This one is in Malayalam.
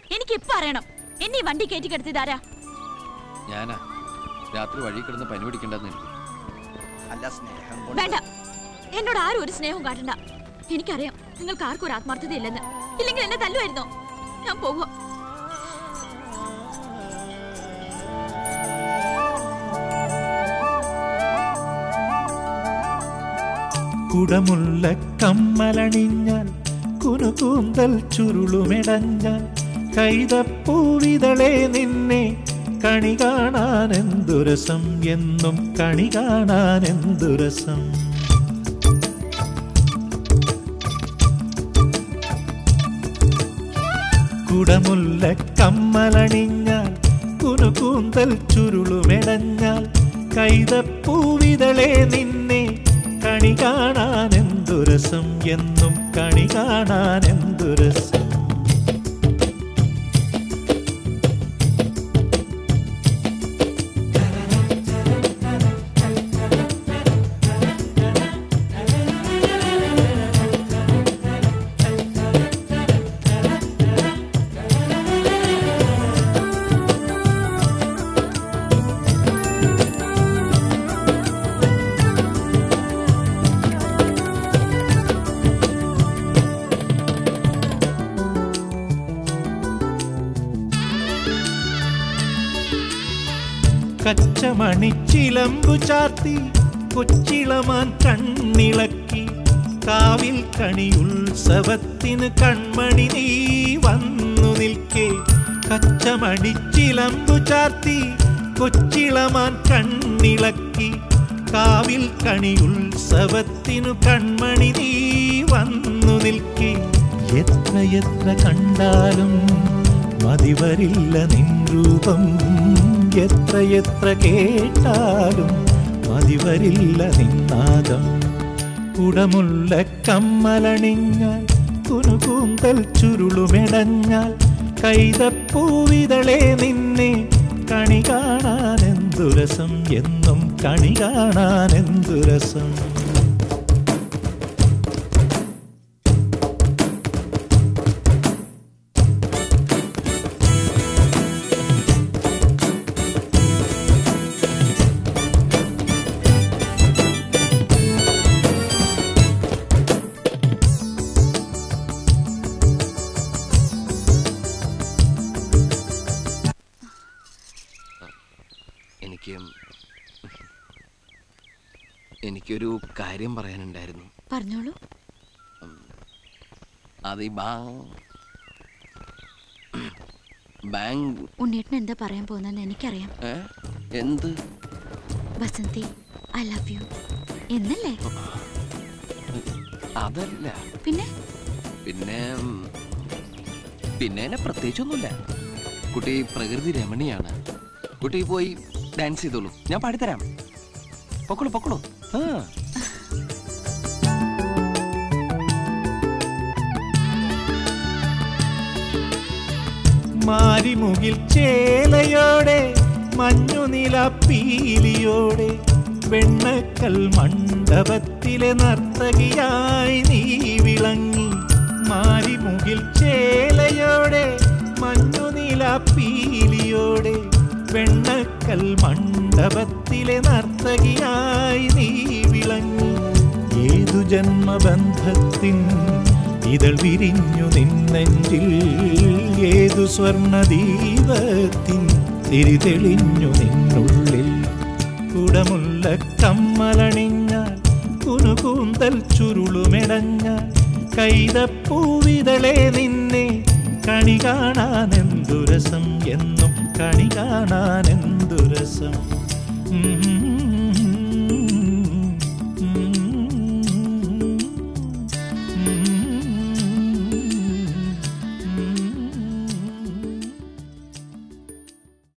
എനിക്ക് ഇപ്പൊ അറിയണം എന്നെ ഈ വണ്ടി കയറ്റി കിടത്തിയതാരാ ഞാനാ രാത്രി വഴി കിടന്ന് പനി പിടിക്കണ്ടെന്ന് എനിക്ക് അല്ല സ്നേഹം വേണ്ട എന്നോട് ആരും ഒരു സ്നേഹവും കാട്ടണ്ട എനിക്കറിയാം നിങ്ങൾക്ക് ആർക്കും ഒരു ആത്മാർത്ഥത ഇല്ലെന്ന് ഇല്ലെങ്കിൽ എന്നെ തല്ലുമായിരുന്നോ ഞാൻ പോവാ കുടമുള്ള കമ്മലണിഞ്ഞാൽ കുനുകൂന്തൽ ചുരുളുമെടഞ്ഞാൽ കൈതപ്പൂവിതളെ നിന്നെ കണി കാണാൻ എന്തുരസം എന്നും കണി കാണാൻ എന്തുരസം കുടമുല്ല കമ്മലണിഞ്ഞാൽ കുനുകൂന്തൽ ചുരുളുമെടഞ്ഞാൽ കൈതപ്പൂവിതളെ നിന്നെ കണി കാണാൻ എന്തുരസം എന്നും കണി കാണാൻ എന്തുരസം കച്ചമണിച്ചിലമ്പു ചാർത്തി കൊച്ചിളമാൻ കണ്ണിളക്കി കാവിൽ കണിയുത്സവത്തിന് കൺമണി നീ വന്നു നിൽക്കേ കച്ചമണിച്ചിലമ്പു ചാർത്തി കൊച്ചിളമാൻ കണ്ണിളക്കി കാവിൽ കണിയുത്സവത്തിനു കൺമണി നീ വന്നു നിൽക്കേ എത്ര എത്ര കണ്ടാലും മതിവരില്ല നിൻ രൂപം എത്ര എത്ര കേട്ടാലും മതിവരില്ല നിന്നാദം കുടമുള്ള കമ്മലണിഞ്ഞാൽ കുനുകൂന്തൽ ചുരുളുമെടഞ്ഞാൽ കൈതപ്പൂവിതളെ നിന്നെ കണി കാണാൻ എന്തുരസം എന്നും കണി കാണാൻ എന്തുരസം എനിക്ക് എനിക്കൊരു കാര്യം പറയാനുണ്ടായിരുന്നു പറഞ്ഞോളൂ അത് ഈ ബാങ്ക് ബാങ്ക് ഉണ്ണീട്ടൻ എന്താ പറയാൻ പോകുന്നതെന്ന് എനിക്കറിയാം ഏ? എന്ത് വസന്തി ഐ ലവ് യു എന്നല്ലേ അതല്ല പിന്നെ പിന്നെ ഉം, പിന്നെ എന്നെ പ്രത്യേകിച്ചൊന്നുമില്ല കുട്ടി പ്രകൃതി രമണിയാണ് കുട്ടി പോയി ഡാൻസ് ചെയ്തോളൂ ഞാൻ പാടിത്തരാം പൊക്കോളൂ പൊക്കോളൂ ആ മാരിമുകിൽ ചേലയോടെ മഞ്ഞുനില പീലിയോടെ വെണ്ണക്കൽ മണ്ഡപത്തിലെ നർത്തകിയായി നീ വിളങ്ങി മാരിമുകിൽ ചേലയോടെ മഞ്ഞുനില പീലിയോടെ വെണ്ണക്കൽ മണ്ഡപത്തിലെ നർത്തകിയായി നീ വിളങ്ങി ഏതു ജന്മബന്ധത്തിൻ ഇതൾ വിരിഞ്ഞു നിന്നെഞ്ചിൽ ഏതു സ്വർണദീപത്തിൻ തിരിതെളിഞ്ഞു നിന്നുള്ളിൽ കുടമുള്ള കമ്മലണിഞ്ഞാൽ കുനുകൂന്തൽ ചുരുളുമെടഞ്ഞാൽ കൈതപ്പൂവിതളെ നിന്നെ കണി കാണാൻ എന്തുരസം എന്നും കണി കാണാൻ എന്തുരസം ഉം